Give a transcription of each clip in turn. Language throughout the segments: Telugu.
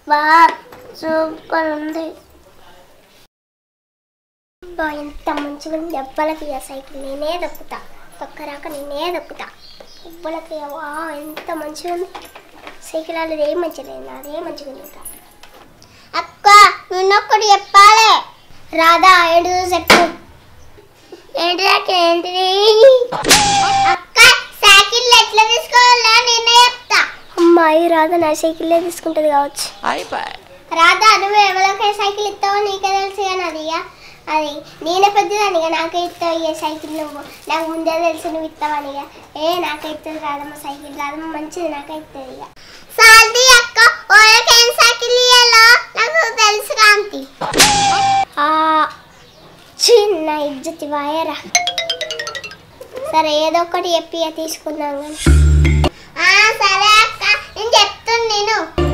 బా సూపర్ ఉంది బా ఎంత మంచిగా ఉంది ఎవ్వలకి ఆ సైకిల్ నేనే దొక్కుతా తొక్కరాక నేనే దొక్కుతా ఎవ్వలకి వా ఎంత మంచిగా ఉంది సైకిల్ అనేది ఏం మంచిగా లేదు అదే మంచిగా ఉంది ఇంకా. అక్క నిన్నొక్కటి చెప్పాలి రాధా ఏంటి చెప్పు ఏంటి ఏంటిది అక్క సైకిల్ ఎట్లా తీసుకోవాలో నేనే చెప్తా అమ్మాయి రాధా నా సైకిల్లే తీసుకుంటది కావచ్చు రాధా నువ్వు ఎవరికై సైకిల్ ఇస్తావో నీకే తెలుసు కానీ అది ఇక అది నేనే పెద్దదాన్ని ఇక నాకే ఇస్తావు ఇక సైకిల్ నువ్వు నాకు ముందే తెలుసు నువ్వు ఇస్తావని ఇక ఏ నాకే ఇస్తుంది రాదమ్మ సైకిల్ రాదమ్మ మంచిది నాకే ఇస్తుంది ఇక సాల్ది అక్క ఓలకేం సైకిల్ ఇయ్యాలో నాకు తెలుసు కాంతి చిన్న ఇజ్జతి వాయరా సరే ఏదో ఒకటి చెప్పి ఇక తీసుకుందాం కానీ సరే అక్క నేను చెప్తాను నేను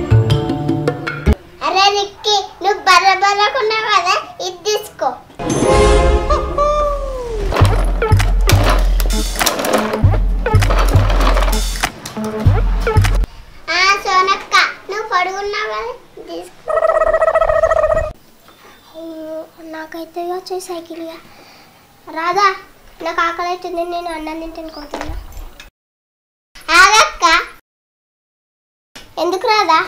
అరే రిక్కి నువ్వు బర్ర బర్రకున్నావు కదా ఇది తీసుకో ఆ సోనక్క నువ్వు పడుకున్నావు కదా ఇది తీసుకో అయ్యో, నాకైతే వచ్చే సైకిల్ ఇక. రాదా నాకు ఆకలి అవుతుంది నేను అన్నం తింటాను కోతున్నా ఆగక్క ఎందుకు రాదా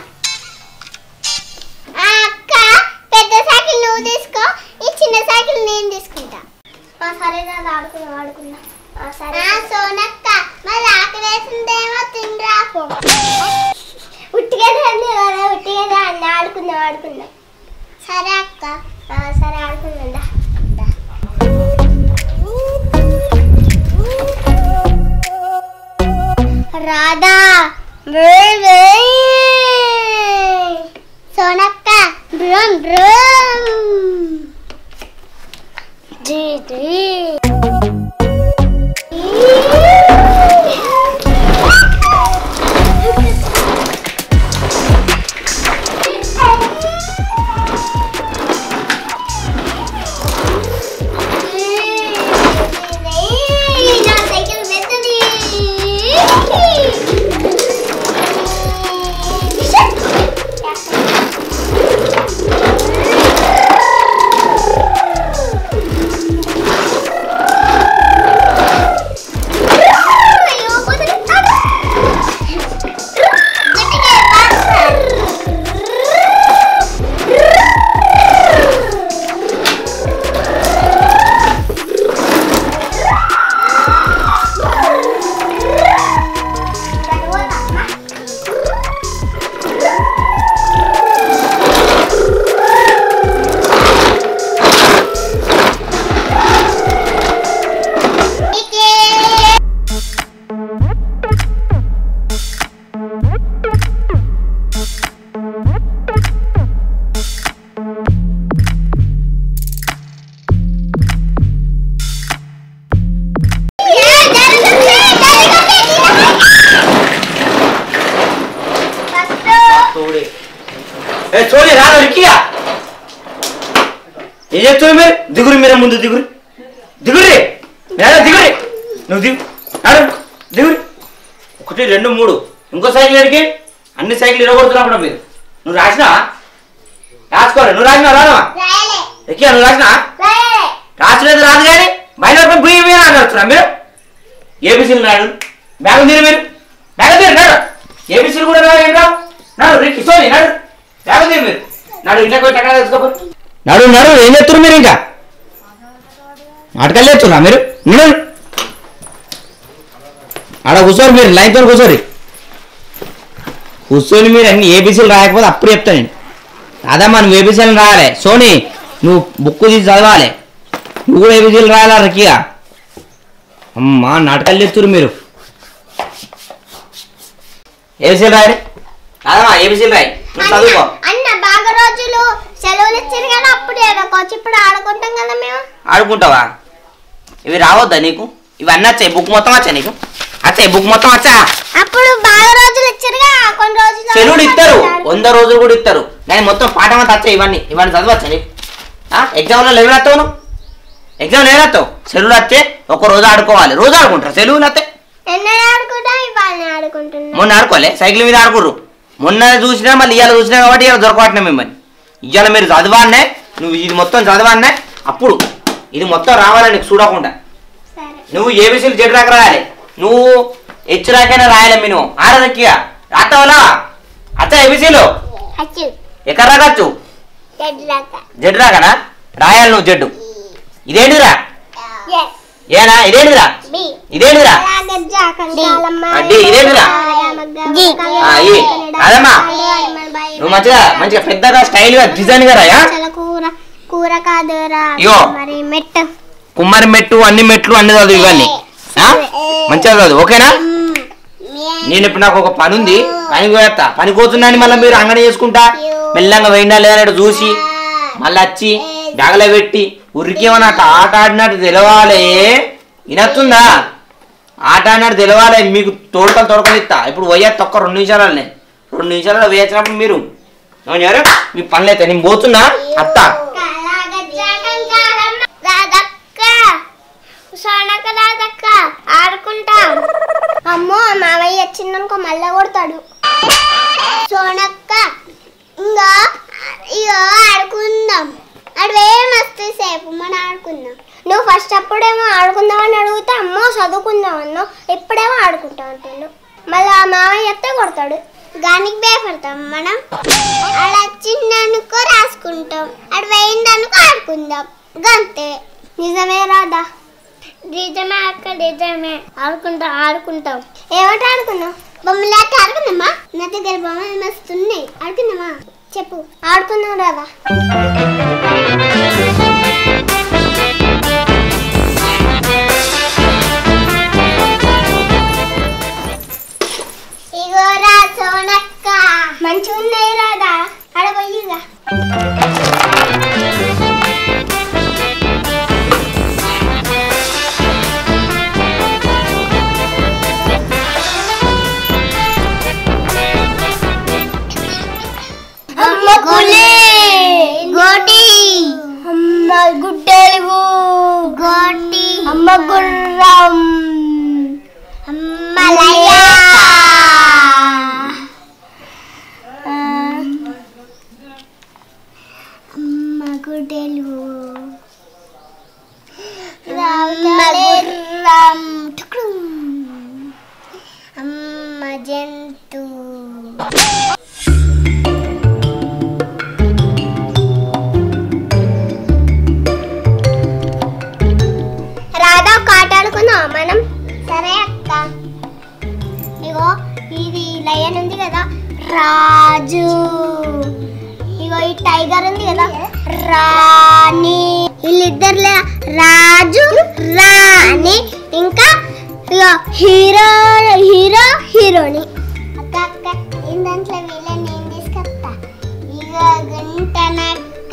ఆ అక్క పెద్ద సైకిల్ నువ్వు తీసుకో ఈ చిన్న సైకిల్ నేను తీసుకుంటా ఆ, సరే రాదా ఆడుకుందాం ఆడుకుందాం ఆ, సరే సోనక్క మరి ఆకలి వేసిందేమో తిండ్రాపో ఉట్టిగానే అన్నీ కదా ఉట్టిగానే అన్నీ ఆడుకుందాం ఆడుకుందాం సరే అక్క ఆ, సరే ఆడుకుందాం దా. దా. రాధా సోనక్క బ్రూమ్ బ్రూమ్ జీ జీ నా సైకిల్ పెద్దది తోడే ఏ చూడే రాదు రిక్కియా ఏం చెప్తావు మీరు దిగురు మీరే ముందు దిగురు దిగురి నేల దిగురి నువ్వు దిగు నాడు దిగురి ఒకటి రెండు మూడు ఇంకో సైకిల్ ఎడికి అన్ని సైకిల్ ఇరగొడుతున్నప్పుడు మీరు నువ్వు రాసినా రాసుకోవాలి నువ్వు రాసినా రాదమ్మా ఎక్కియా నువ్వు రాసినా రాసలేదు రాదు కానీ బయట బుయ్యి మీద అన్నారు మీరు ఏబిసీలు నాడు బ్యాగ్ తీరు మీరు బ్యాగ్ తీరు నాడు ఏబిసీలు కూడా రావు ఏం రావు నాడు రిక్కి సోని నాడు బ్యాగ్ తీరు మీరు నాడు ఇంట్లో పోయి టకా తెచ్చుకోపో నాడు నాడు ఏం చెప్తున్నారు మీరు ఇంకా నాటకాలు చేస్తున్నా మీరు నడు ఆడ కూర్చోరు మీరు లైన్తో కూర్చోరు కూర్చొని మీరు అన్ని ఏబిసీలు రాయకపోతే అప్పుడు చెప్తాను నేను అదమ్మా నువ్వు ఏబిసీలు రాయాలి సోని నువ్వు బుక్ తీసి చదవాలి నువ్వు కూడా ఏబిసీలు రాయాలా రకియా అమ్మా నాటకాలు చేస్తురు మీరు ఏబిసీలు రాయరు కాదమ్మా ఏబిసీలు రాయి నువ్వు చదువుకో అన్న బాగా రోజులు సెలవులు ఇచ్చారు కదా అప్పుడు ఏడకొచ్చి ఇప్పుడు ఆడుకుంటాం కదా మేము ఆడుకుంటావా ఇవి రావద్దా నీకు ఇవి అన్నీ వచ్చాయి బుక్ మొత్తం వచ్చాయి నీకు వచ్చాయి బుక్ మొత్తం వచ్చా అప్పుడు బాగా రోజులు ఇచ్చారుగా కొన్ని రోజులు సెలవులు ఇస్తారు వంద రోజులు కూడా ఇస్తారు కానీ మొత్తం పాఠం అంతా వచ్చాయి ఇవన్నీ ఇవన్నీ చదవచ్చా నీకు ఎగ్జామ్లో లెవెల్ వస్తావు నువ్వు ఎగ్జామ్ లెవెల్ వస్తావు సెలవులు వస్తే ఒక రోజు ఆడుకోవాలి రోజు ఆడుకుంటారు సెలవులు వస్తే ఎన్న ఆడుకుంటా ఇవాళ ఆడుకుంటున్నా మొన్న ఆడుకోలే సైకిల్ మీద ఆడుకుర్రు మొన్న చూసినా మళ్ళీ ఇవాళ చూసినా కాబట్టి ఇవాళ దొరకబట్టినా మిమ్మల్ని ఇవాళ మీరు చదవాలనే నువ్వు ఇది మొత్తం చదవాలనే అప్పుడు ఇది మొత్తం రావాలి నీకు చూడకుండా సరే నువ్వు ఏబీసీలు జెడ్ రాక రాయాలి నువ్వు హెచ్ రాకైనా రాయాలి మినిమం ఆరదక్కియా అత్తవలా అత్త ఏబీసీలు అచ్చు ఎక్కడ రాకచ్చు తెడ్లాక జెడ్ రాకనా రాయాలి నువ్వు జడ్డు ఇదేంటిదిరా ఎస్ ఏనా ఇదేంటిదిరా బి ఇదేంటిదిరా అడ్డి, ఇదేంటిరా? ఆ, ఇయ్యి. అదమ్మా. నువ్వు మంచిగా మంచిగా పెద్దగా స్టైల్ గా డిజైన్ గా రాయా కూర కూర కాదురా ఇగో. మరి మెట్ట కుమ్మరి మెట్టు అన్ని మెట్లు అన్ని చదువు ఇవన్నీ ఆ? మంచిగా చదువు ఓకేనా నేను ఇప్పుడు నాకు ఒక పని ఉంది పని పోయేస్తా పని పోతున్నాను మళ్ళీ మీరు అంగడి చేసుకుంటా మెల్లంగా వేయండా లేదన్నట్టు చూసి మళ్ళీ వచ్చి బ్యాగలో పెట్టి ఉరికేమన్నా అట్ట ఆట ఆడినట్టు తెలవాలి వినొస్తుందా ఆట ఆడినట్టు తెలవాలి మీకు తోడకలు తొడకలు ఇస్తా ఇప్పుడు పోయేస్తా ఒక్క రెండు నిమిషాలనే రెండు నిమిషాలలో వేయించినప్పుడు మీరు ఏమన్నారు మీ పనులు అయితే నేను పోతున్నా అత్త రాదక్క సోనక రాదక్క ఆడుకుంటాం అమ్మో మావయ్య వచ్చిందనుకో మళ్ళా కొడతాడు సోనక్క ఇంకా ఇగో ఆడుకుందాం అడవే మస్తు సేపు మనం ఆడుకుందాం నువ్వు ఫస్ట్ అప్పుడేమో ఆడుకుందామని అడిగితే అమ్మో చదువుకుందాం అన్నావు ఇప్పుడేమో ఆడుకుంటాం అంటున్నావు మళ్ళీ ఆ మావయ్య ఎత్తే కొడతాడు దానికి భయపడతాం మనం ఆడ వచ్చిందనుకో రాసుకుంటాం ఆడ వేయిందనుకో ఆడుకుందాం గంతే నిజమే రాదా నిజమే అక్క నిజమే ఆడుకుంటాం ఆడుకుంటాం ఏమంటే ఆడుకున్నాం బొమ్మలాట ఆడుకుందామా నా దగ్గర బొమ్మలు మస్తు ఉన్నాయి ఆడుకుందామా చెప్పు ఆడుకుందాం రాదా ఇగో రా సోనక్క మంచిగా ఉన్నాయి రాదా అడగయ్యగా అమ్మ గులి గోటి అమ్మ గుడ్డలు గోటి అమ్మ గుర్రం అమ్మ లయ అమ్మ గుడ్డలు అమ్మ గుర్రం టుకుడు. అమ్మ జంతు రాధా ఒక ఆట ఆడుకుందాం మనం సరే అక్క ఇగో ఇది లయన్ ఉంది కదా రాజు ఇగో ఈ టైగర్ ఉంది కదా రాణి వీళ్ళిద్దరులే రాజు రాణి ఇంకా ఇగో హీరో హీరో హీరోని అక్క అక్క నేను దాంట్లో వీళ్ళని నేను తీసుకొస్తా ఇగో గుంటనక్క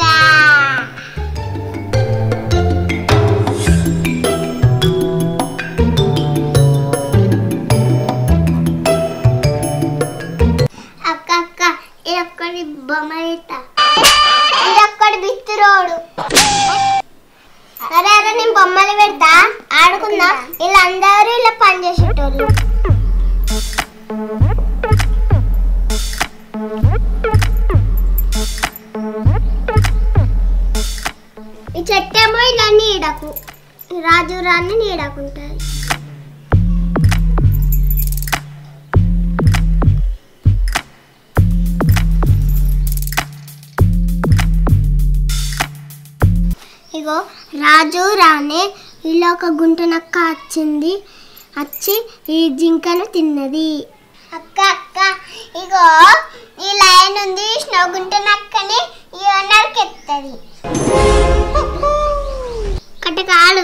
అక్క అక్క ఇది ఒక్కడి బొమ్మ ఇస్తా ఇది ఒక్కడి బిత్తురోడు అరే అరే నేను బొమ్మలు పెడతా ఆడుకుందాం వీళ్ళందరూ ఇలా పని చేసేటోళ్ళు ఈ చెట్టేమో ఇలా నీడకు రాజు రాణి నీడకుంటాయి ఇగో రాజు రాణి ఇలా ఒక గుంట నక్క వచ్చింది వచ్చి ఈ జింకను తిన్నది అక్క అక్క ఇగో ఈ లైన్ ఉంది స్నో గుంట నక్కని ఈ నరికెత్తది కటకాలు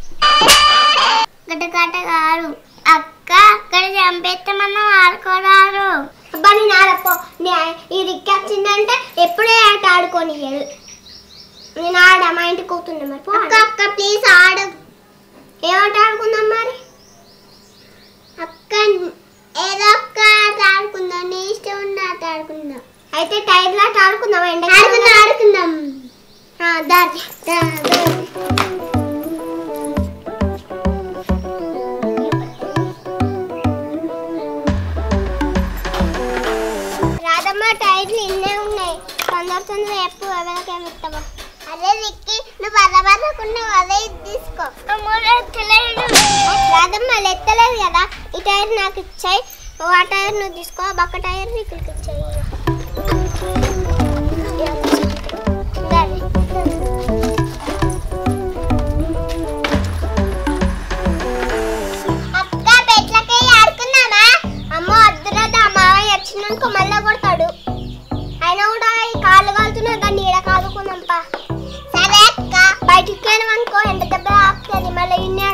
కటకటకాలు అక్క అక్కడ చంపేస్తే మనం ఆడుకోరారు అబ్బా నేను ఆడపో నే- ఈ రిక్కి వచ్చిందంటే ఎప్పుడే ఆట ఆడుకోనియదు నేను ఆడ మా ఇంటికి కూతున్నా మరి అక్క అక్క ప్లీజ్ ఆడు ఏమంట ఆడుకుందాం మరి అక్క ఏదో ఒక్క ఆట ఆడుకుందాం నీ ఇష్టం ఉన్న ఆట ఆడుకుందాం అయితే టైర్ ఆట ఆడుకుందాం ఎండ ఆడుకుందాం ఆడుకుందాం దారి అత్తమ్మ టైర్లు ఇన్నే ఉన్నాయి తొందర తొందర ఎప్పుడు ఎవరికేమి ఇస్తావా అదే విక్కి నువ్వు బర్రబర్రకున్నావు అదే ఇది తీసుకో రాదమ్మా ఎత్తలేదు కదా ఈ టైర్ నాకు ఇచ్చాయి ఆ టైర్ నువ్వు తీసుకో ఆ బక్క టైర్ నీకు ఇచ్చాయి అక్క పెట్లకి ఆడుకుందామా అమ్మో అద్దురదా మావయ్య వచ్చినాక మళ్ళా కొడతాడు అయినా కూడా ఈ కాళ్ళు కాలుతున్నా దాన్ని ఈడ కాదుకుందాంపా సరే అక్క బయటికి వెళ్ళమనుకో ఎండ దెబ్బ ఆపుతుంది మళ్ళీ ఇన్నే